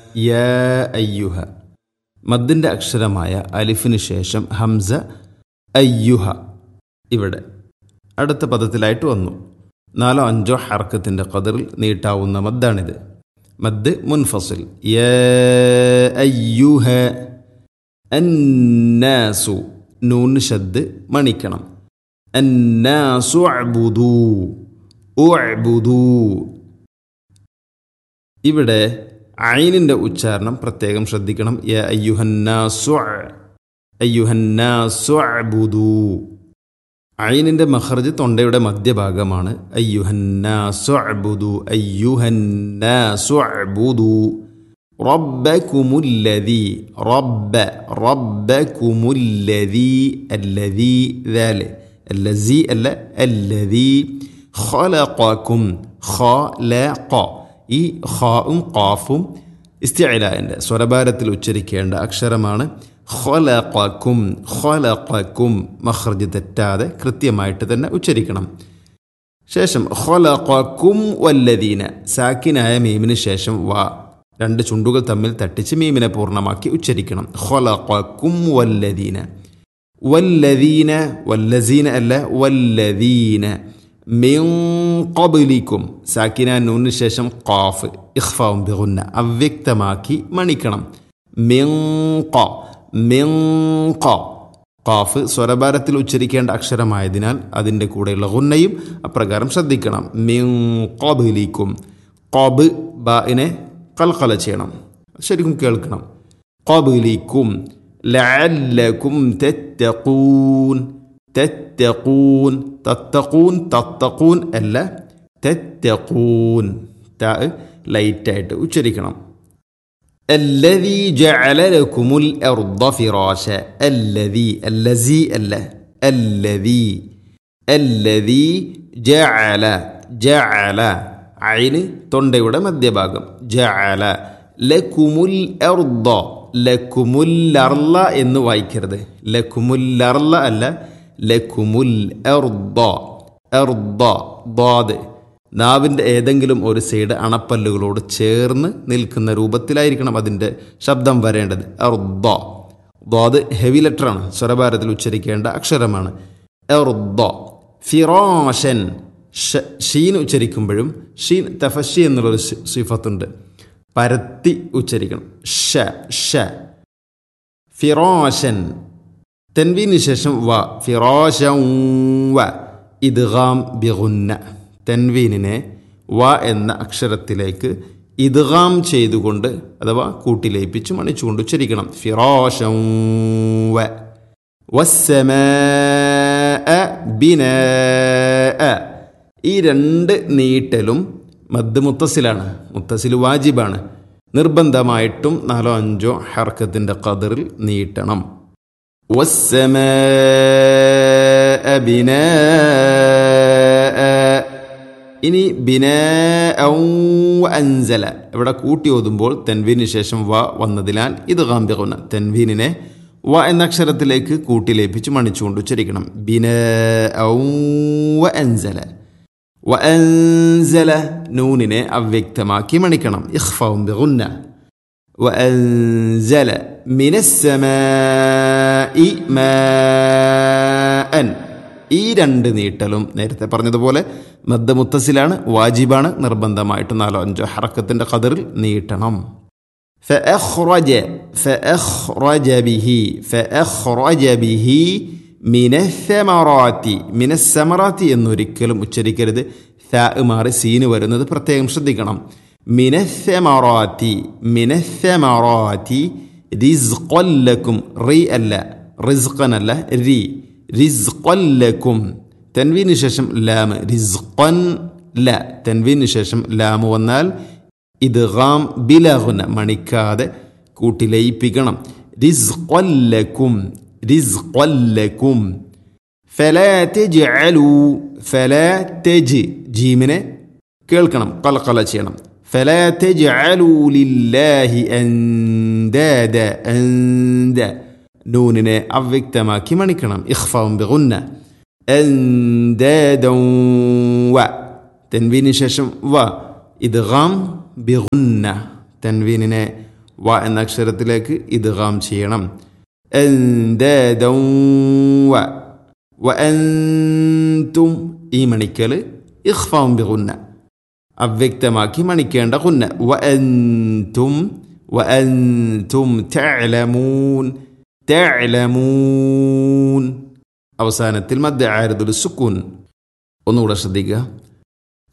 യ അയ്യുഹ മദ്ദിൻ്റെ അക്ഷരമായ അലിഫിന് ശേഷം ഹംസ അയ്യുഹ ഇവിടെ അടുത്ത പദത്തിലായിട്ട് വന്നു നാലോ അഞ്ചോ ഹർക്കത്തിൻ്റെ കതിറിൽ നീട്ടാവുന്ന മദ്ദാണിത് മദ് മുൻഫസിൽ യ അയ്യുഹ അന്നാസു നൂന് ഷദ് മണിക്കണം അന്നാസു അബുദൂ ഉഅ്ബുദൂ ഇവിടെ ഐനിൻ്റെ ഉച്ചാരണം പ്രത്യേകം ശ്രദ്ധിക്കണം യ അയ്യുഹന്നാസു അയ്യുഹന്നാസു അബുദൂ ഐനിൻ്റെ മഹർജ് തൊണ്ടയുടെ മധ്യഭാഗമാണ് അയ്യുഹന്നാസു അബുദു അയ്യുഹന്നാസു അബുദു ربكم الذي رب ربكم الذي الذي ذلك الذي ألا الذي خلقكم خلق ഈ ഖാവും ഖാഫും ഇസ്തിഅലാൻ്റെ സ്വരഭാരത്തിൽ ഉച്ചരിക്കേണ്ട അക്ഷരമാണ് ഖലഖക്കും ഖലഖക്കും മഖ്റജ് തെറ്റാതെ കൃത്യമായിട്ട് തന്നെ ഉച്ചരിക്കണം ശേഷം ഖലഖക്കും വല്ലദീന സാക്കിനായ മീമിന് ശേഷം വാ രണ്ട് ചുണ്ടുകൾ തമ്മിൽ തട്ടിച്ച് മീമിനെ പൂർണ്ണമാക്കി ഉച്ചരിക്കണം ഖലഖക്കും വല്ലദീന വല്ലദീന വല്ലസീന അല്ല വല്ലദീന മിൻ ഖബ്ലിക്കും സാക്കിന നൂന് ശേഷം ഖാഫ് ഇഖ്ഫാവും ബിഗുന്ന അവ്യക്തമാക്കി മണിക്കണം മിൻ ഖ മിൻ ഖ ഖാഫ് സ്വരഭാരത്തിൽ ഉച്ചരിക്കേണ്ട അക്ഷരമായതിനാൽ അതിൻ്റെ കൂടെയുള്ള ഗുന്നയും അപ്രകാരം ശ്രദ്ധിക്കണം മിൻ ഖബ്ലിക്കും ഖബ് ബാഇനെ കൽക്കല ചെയ്യണം ശരിക്കും കേൾക്കണം ഖബ്ലിക്കും ലഅല്ലക്കും തത്തഖൂൻ തത്തഖൂൻ തത്തഖൂൻ തത്തഖൂൻ അല്ല തത്തഖൂൻ ത ലൈറ്റായിട്ട് ഉച്ചരിക്കണം الذي جعل لكم الأرض فراشا الذي الذي ألا الذي الذي جعل جعل عين തൊണ്ടയുടെ മധ്യഭാഗം ജഅല ലക്കുമുൽ അർദ ലക്കുമുൽ അർല എന്ന് വായിക്കരുത് ലക്കുമുൽ അർല അല്ല ലക്കുമുൽ അർദ അർദ ദാദ് നാവിൻ്റെ ഏതെങ്കിലും ഒരു സൈഡ് അണപ്പല്ലുകളോട് ചേർന്ന് നിൽക്കുന്ന രൂപത്തിലായിരിക്കണം അതിൻ്റെ ശബ്ദം വരേണ്ടത് അർദ ദാദ് ഹെവി ലെറ്ററാണ് സ്വരഭാരത്തിൽ ഉച്ചരിക്കേണ്ട അക്ഷരമാണ് എർദ ഫിറോഷൻ ഷീൻ ഉച്ചരിക്കുമ്പോഴും ഷീൻ തഫഷി എന്നുള്ളൊരു സിഫത്തുണ്ട് പരത്തി ഉച്ചരിക്കണം ഷ ഷ ഫിറോഷൻ തെൻവീന് ശേഷം വ ഫിറോഷ വ ഇദ്ഗാം ബിഗുന്ന തെൻവീനിനെ വ എന്ന അക്ഷരത്തിലേക്ക് ഇദ്ഗാം ചെയ്തുകൊണ്ട് അഥവാ കൂട്ടിലയിപ്പിച്ച് മണിച്ചുകൊണ്ട് ഉച്ചരിക്കണം ഫിറോഷം വ വസ്സമ ബിന ഈ രണ്ട് നീട്ടലും മദ് മുത്തസിലാണ് മുത്തസിൽ വാജിബാണ് നിർബന്ധമായിട്ടും നാലോ അഞ്ചോ ഹർക്കത്തിൻ്റെ കതിറിൽ നീട്ടണം വസ്സമ ബിന ഇനി ബിന അൻസല ഇവിടെ കൂട്ടി ഓതുമ്പോൾ തെൻവീന് ശേഷം വ വന്നതിനാൽ ഇത് ഗാംബികുന്ന തെൻവീനിനെ വ എന്ന അക്ഷരത്തിലേക്ക് കൂട്ടിലേപ്പിച്ച് മണിച്ചുകൊണ്ട് ഉച്ചരിക്കണം ബിന അൻസല വ അൻസല നൂനിനെ അവ്യക്തമാക്കി മണിക്കണം ഇഖ്ഫാവും ബിഗുന്ന وأنزل من السماء ماء ഈ രണ്ട് നീട്ടലും നേരത്തെ പറഞ്ഞതുപോലെ മദ്ദ മുത്തസിലാണ് വാജിബാണ് നിർബന്ധമായിട്ട് നാലോ അഞ്ചോ ഹറക്കത്തിൻ്റെ കതിറിൽ നീട്ടണം فأخرج فأخرج به فأخرج به من الثمرات من الثمرات എന്നൊരിക്കലും ഉച്ചരിക്കരുത് ഥ മാറി സീന് വരുന്നത് പ്രത്യേകം ശ്രദ്ധിക്കണം من الثمرات من الثمرات رزقا لكم ري അല്ല റിസ്ഖൻ അല്ല രി റിസ്ഖൻ ലക്കും തൻവീന് ശേഷം ലാം റിസ്ഖൻ ല തൻവീന് ശേഷം ലാം വന്നാൽ ഇത് ഗാം ബിലഹുന മണിക്കാതെ കൂട്ടിലയിപ്പിക്കണം റിസ്ഖൻ ലക്കും റിസ്ഖൻ ലക്കും ഫലാ തജ്അലു ഫലാ തജ് ജീമിനെ കേൾക്കണം കലക്കല ചെയ്യണം فلا تجعلوا لله أندادا أند നൂനിനെ അവ്യക്തമാക്കി മണിക്കണം ഇഖ്ഫാവും ബിഗുന്ന أندادا വ തെൻവീന് ശേഷം വ ഇദ്ഗാം ബിഗുന്ന തെൻവീനിനെ വ എന്ന അക്ഷരത്തിലേക്ക് ഇദ്ഗാം ചെയ്യണം എന്തേദൗ വ വ അൻതും ഈ മണിക്കൽ ഇഖ്ഫാം ബിഗുന്ന അവ്യക്തമാക്കി മണിക്കേണ്ട കുന്ന വ അൻതും വ അൻതും തഅലമൂൻ തഅലമൂൻ അവസാനത്തിൽ മദ്യ ആരതുൽ സുക്കൂൻ ഒന്നുകൂടെ ശ്രദ്ധിക്കുക